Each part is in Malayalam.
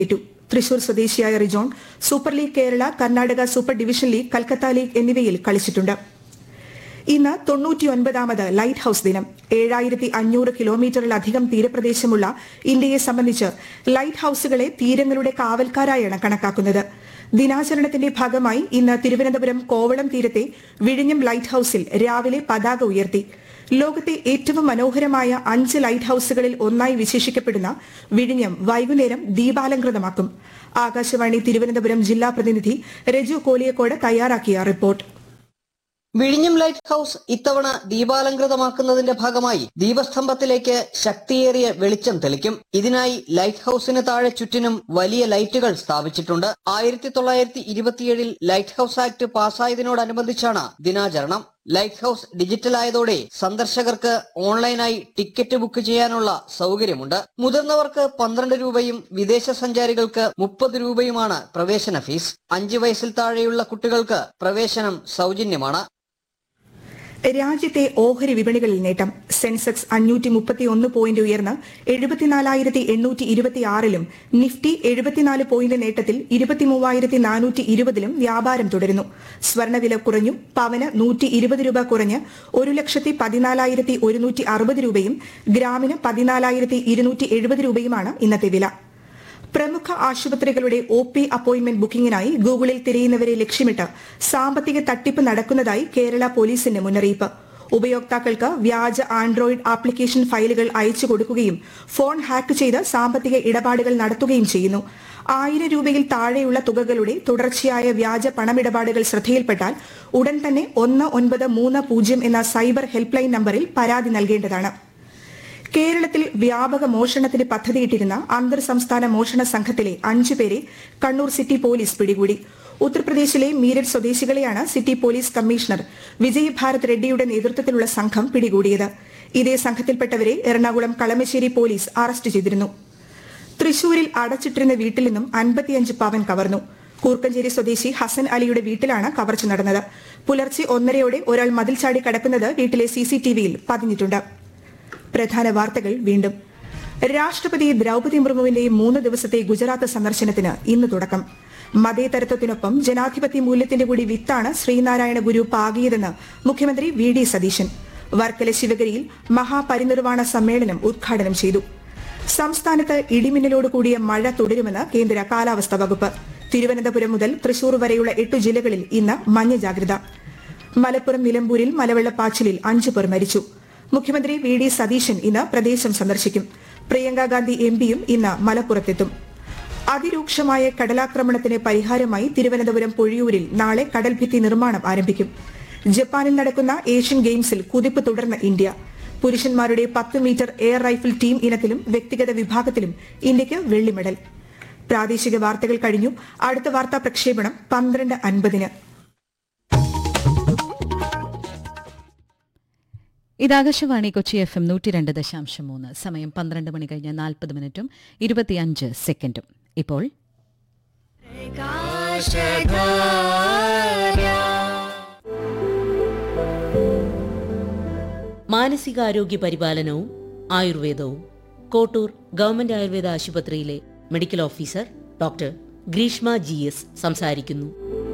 ഏറ്റു തൃശൂർ സ്വദേശിയായ Rijon super league Kerala Karnataka super division league Calcutta league എന്നിവയിൽ കളിച്ചിട്ടുണ്ട് ഇന്ന് തൊണ്ണൂറ്റിയൊൻപതാമത് ലൈറ്റ് ഹൌസ് ദിനം ഏഴായിരത്തി അഞ്ഞൂറ് കിലോമീറ്ററിലധികം തീരപ്രദേശമുള്ള ഇന്ത്യയെ സംബന്ധിച്ച് ലൈറ്റ് ഹൌസുകളെ തീരങ്ങളുടെ കാവൽക്കാരായാണ് കണക്കാക്കുന്നത് ദിനാചരണത്തിന്റെ ഭാഗമായി ഇന്ന് തിരുവനന്തപുരം കോവളം തീരത്തെ വിഴിഞ്ഞം ലൈറ്റ് ഹൌസിൽ രാവിലെ പതാക ഉയർത്തി ലോകത്തെ ഏറ്റവും മനോഹരമായ അഞ്ച് ലൈറ്റ് ഹൌസുകളിൽ ഒന്നായി വിശേഷിക്കപ്പെടുന്ന വിഴിഞ്ഞം വൈകുന്നേരം ദീപാലങ്കൃതമാക്കും ആകാശവാണി തിരുവനന്തപുരം ജില്ലാ പ്രതിനിധി രജു കോലിയക്കോട് തയ്യാറാക്കിയ റിപ്പോർട്ട് വിഴിഞ്ഞം ലൈറ്റ് ഹൌസ് ഇത്തവണ ദീപാലങ്കൃതമാക്കുന്നതിന്റെ ഭാഗമായി ദീപസ്തംഭത്തിലേക്ക് ശക്തിയേറിയ വെളിച്ചം തെളിക്കും ഇതിനായി ലൈറ്റ് ഹൌസിന് താഴെ ചുറ്റിനും വലിയ ലൈറ്റുകൾ സ്ഥാപിച്ചിട്ടുണ്ട് ആയിരത്തി തൊള്ളായിരത്തി ഇരുപത്തിയേഴിൽ ലൈറ്റ് ഹൌസ് ആക്ട് പാസ്സായതിനോടനുബന്ധിച്ചാണ് ദിനാചരണം ലൈറ്റ് ഹൌസ് ഡിജിറ്റൽ ആയതോടെ സന്ദർശകർക്ക് ഓൺലൈനായി ടിക്കറ്റ് ബുക്ക് ചെയ്യാനുള്ള സൗകര്യമുണ്ട് മുതിർന്നവർക്ക് പന്ത്രണ്ട് രൂപയും വിദേശ സഞ്ചാരികൾക്ക് മുപ്പത് രൂപയുമാണ് പ്രവേശന ഫീസ് അഞ്ചു വയസ്സിൽ താഴെയുള്ള കുട്ടികൾക്ക് പ്രവേശനം സൗജന്യമാണ് രാജ്യത്തെ ഓഹരി വിപണികളിൽ നേട്ടം സെൻസെക്സ് അഞ്ഞൂറ്റി മുപ്പത്തി ഒന്ന് പോയിന്റ് ഉയർന്ന് എഴുപത്തിനാലായിരത്തി എണ്ണൂറ്റി ഇരുപത്തിയാറിലും നിഫ്റ്റി എഴുപത്തിനാല് പോയിന്റ് നേട്ടത്തിൽ ഇരുപത്തിമൂവായിരത്തി നാനൂറ്റി ഇരുപതിലും വ്യാപാരം തുടരുന്നു സ്വർണ്ണവില കുറഞ്ഞു പവന് നൂറ്റി ഇരുപത് രൂപ കുറഞ്ഞ് ഒരു ലക്ഷത്തി പതിനാലായിരത്തി ഒരുന്നൂറ്റി അറുപത് രൂപയും ഗ്രാമിന് പതിനാലായിരത്തി ഇരുന്നൂറ്റി എഴുപത് രൂപയുമാണ് ഇന്നത്തെ വില പ്രമുഖ ആശുപത്രികളുടെ ഒ പി അപ്പോയിന്റ്മെന്റ് ബുക്കിംഗിനായി ഗൂഗിളിൽ തിരയുന്നവരെ ലക്ഷ്യമിട്ട് സാമ്പത്തിക തട്ടിപ്പ് നടക്കുന്നതായി കേരള പോലീസിന്റെ മുന്നറിയിപ്പ് ഉപയോക്താക്കൾക്ക് വ്യാജ ആൻഡ്രോയിഡ് ആപ്ലിക്കേഷൻ ഫയലുകൾ അയച്ചു കൊടുക്കുകയും ഫോൺ ഹാക്ക് ചെയ്ത് സാമ്പത്തിക ഇടപാടുകൾ നടത്തുകയും ചെയ്യുന്നു ആയിരം രൂപയിൽ താഴെയുള്ള തുകകളുടെ തുടർച്ചയായ വ്യാജ പണമിടപാടുകൾ ശ്രദ്ധയിൽപ്പെട്ടാൽ ഉടൻ തന്നെ ഒന്ന് ഒൻപത് മൂന്ന് പൂജ്യം എന്ന സൈബർ ഹെൽപ്പ് ലൈൻ നമ്പറിൽ പരാതി നൽകേണ്ടതാണ് കേരളത്തിൽ വ്യാപക മോഷണത്തിന് പദ്ധതിയിട്ടിരുന്ന അന്തർ സംസ്ഥാന മോഷണ സംഘത്തിലെ അഞ്ചു പേരെ കണ്ണൂർ സിറ്റി പോലീസ് പിടികൂടി ഉത്തർപ്രദേശിലെ മീരറ്റ് സ്വദേശികളെയാണ് city police commissioner Vijay Bharat റെഡ്ഡിയുടെ നേതൃത്വത്തിലുള്ള സംഘം പിടികൂടിയത് ഇതേ സംഘത്തിൽപ്പെട്ടവരെ എറണാകുളം കളമശ്ശേരി പോലീസ് അറസ്റ്റ് ചെയ്തിരുന്നു തൃശൂരിൽ അടച്ചിട്ടിരുന്ന വീട്ടിൽ നിന്നും അൻപത്തിയഞ്ച് പവൻ കവർന്നു കൂർക്കഞ്ചേരി സ്വദേശി ഹസൻ അലിയുടെ വീട്ടിലാണ് കവർച്ച നടന്നത് പുലർച്ചെ ഒന്നരയോടെ ഒരാൾ മതിൽ ചാടി കടക്കുന്നത് വീട്ടിലെ സിസിടിവിയിൽ പതിഞ്ഞിട്ടുണ്ട് പ്രധാന വാർത്തകൾ വീണ്ടും രാഷ്ട്രപതി ദ്രൗപതി മുർമുവിന്റെ മൂന്ന് ദിവസത്തെ ഗുജറാത്ത് സന്ദർശനത്തിന് ഇന്ന് തുടക്കം മതേതരത്വത്തിനൊപ്പം ജനാധിപത്യ മൂല്യത്തിന്റെ കൂടി വിത്താണ് ശ്രീനാരായണ ഗുരു പാകിയതെന്ന് മുഖ്യമന്ത്രി വി ഡി സതീശൻ വർക്കല ശിവഗിരിയിൽ മഹാപരിനിർവാണ സമ്മേളനം ഉദ്ഘാടനം ചെയ്തു സംസ്ഥാനത്ത് ഇടിമിന്നലോട് കൂടിയ മഴ തുടരുമെന്ന് കേന്ദ്ര കാലാവസ്ഥാ വകുപ്പ് തിരുവനന്തപുരം മുതൽ തൃശൂർ വരെയുള്ള എട്ടു ജില്ലകളിൽ ഇന്ന് മഞ്ഞ ജാഗ്രത മലപ്പുറം നിലമ്പൂരിൽ മലവെള്ളപ്പാച്ചിലിൽ അഞ്ചു പേർ മരിച്ചു മുഖ്യമന്ത്രി വി ഡി സതീശൻ ഇന്ന് പ്രദേശം സന്ദർശിക്കും പ്രിയങ്ക ഗാന്ധി എം പിയും ഇന്ന് മലപ്പുറത്തെത്തും അതിരൂക്ഷമായ കടലാക്രമണത്തിന് പരിഹാരമായി തിരുവനന്തപുരം പൊഴിയൂരിൽ നാളെ കടൽഭിത്തി നിർമ്മാണം ആരംഭിക്കും ജപ്പാനിൽ നടക്കുന്ന ഏഷ്യൻ ഗെയിംസിൽ കുതിപ്പ് തുടർന്ന ഇന്ത്യ പുരുഷന്മാരുടെ പത്ത് മീറ്റർ എയർ റൈഫിൾ ടീം ഇനത്തിലും വ്യക്തിഗത വിഭാഗത്തിലും ഇന്ത്യയ്ക്ക് വെള്ളി മെഡൽ പ്രാദേശിക വാർത്തകൾ കഴിഞ്ഞു അടുത്ത വാർത്താ പ്രക്ഷേപണം പന്ത്രണ്ട് അൻപതിന് ഇത് ആകാശവാണി കൊച്ചി എഫ് എം നൂറ്റി രണ്ട് ദശാംശം മൂന്ന് സമയം പന്ത്രണ്ട് മണി കഴിഞ്ഞ് നാൽപ്പത് മിനിറ്റും ഇരുപത്തിയഞ്ച് സെക്കൻഡും ഇപ്പോൾ മാനസികാരോഗ്യ പരിപാലനവും ആയുർവേദവും കോട്ടൂർ ഗവൺമെന്റ് ആയുർവേദ ആശുപത്രിയിലെ medical officer doctor Greeshma G S സംസാരിക്കുന്നു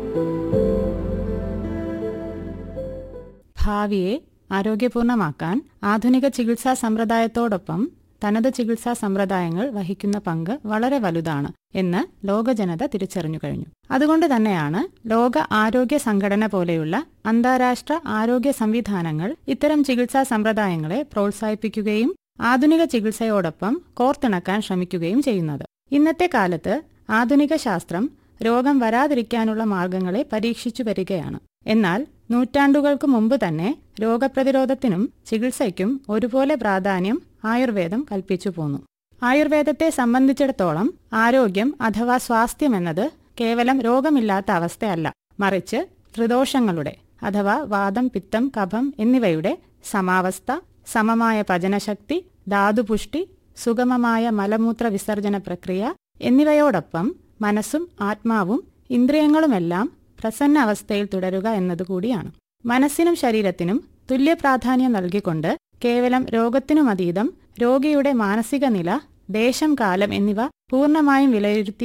ഭാവിയെ ആരോഗ്യപൂർണമാക്കാൻ ആധുനിക ചികിത്സാ സമ്പ്രദായത്തോടൊപ്പം തനത് ചികിത്സാ സമ്പ്രദായങ്ങൾ വഹിക്കുന്ന പങ്ക് വളരെ വലുതാണ് എന്ന് ലോകജനത തിരിച്ചറിഞ്ഞു കഴിഞ്ഞു അതുകൊണ്ട് തന്നെയാണ് ലോക ആരോഗ്യ സംഘടന പോലെയുള്ള അന്താരാഷ്ട്ര ആരോഗ്യ സംവിധാനങ്ങൾ ഇത്തരം ചികിത്സാ സമ്പ്രദായങ്ങളെ പ്രോത്സാഹിപ്പിക്കുകയും ആധുനിക ചികിത്സയോടൊപ്പം കോർത്തിണക്കാൻ ശ്രമിക്കുകയും ചെയ്യുന്നത് ഇന്നത്തെ കാലത്ത് ആധുനിക ശാസ്ത്രം രോഗം വരാതിരിക്കാനുള്ള മാർഗങ്ങളെ പരീക്ഷിച്ചു വരികയാണ് എന്നാൽ നൂറ്റാണ്ടുകൾക്ക് മുമ്പ് തന്നെ രോഗപ്രതിരോധത്തിനും ചികിത്സയ്ക്കും ഒരുപോലെ പ്രാധാന്യം ആയുർവേദം കൽപ്പിച്ചു പോന്നു ആയുർവേദത്തെ സംബന്ധിച്ചിടത്തോളം ആരോഗ്യം അഥവാ സ്വാസ്ഥ്യം എന്നത് കേവലം രോഗമില്ലാത്ത അവസ്ഥയല്ല മറിച്ച് ത്രിദോഷങ്ങളുടെ അഥവാ വാദം പിത്തം കഫം എന്നിവയുടെ സമാവസ്ഥ സമമായ പചനശക്തി ധാതുപുഷ്ടി സുഗമമായ മലമൂത്ര വിസർജന പ്രക്രിയ എന്നിവയോടൊപ്പം മനസ്സും ആത്മാവും ഇന്ദ്രിയങ്ങളുമെല്ലാം പ്രസന്ന അവസ്ഥയിൽ തുടരുക എന്നതുകൂടിയാണ് മനസ്സിനും ശരീരത്തിനും തുല്യ പ്രാധാന്യം നൽകിക്കൊണ്ട് കേവലം രോഗത്തിനുമതീതം രോഗിയുടെ മാനസിക നില ദേശം കാലം എന്നിവ പൂർണ്ണമായും വിലയിരുത്തി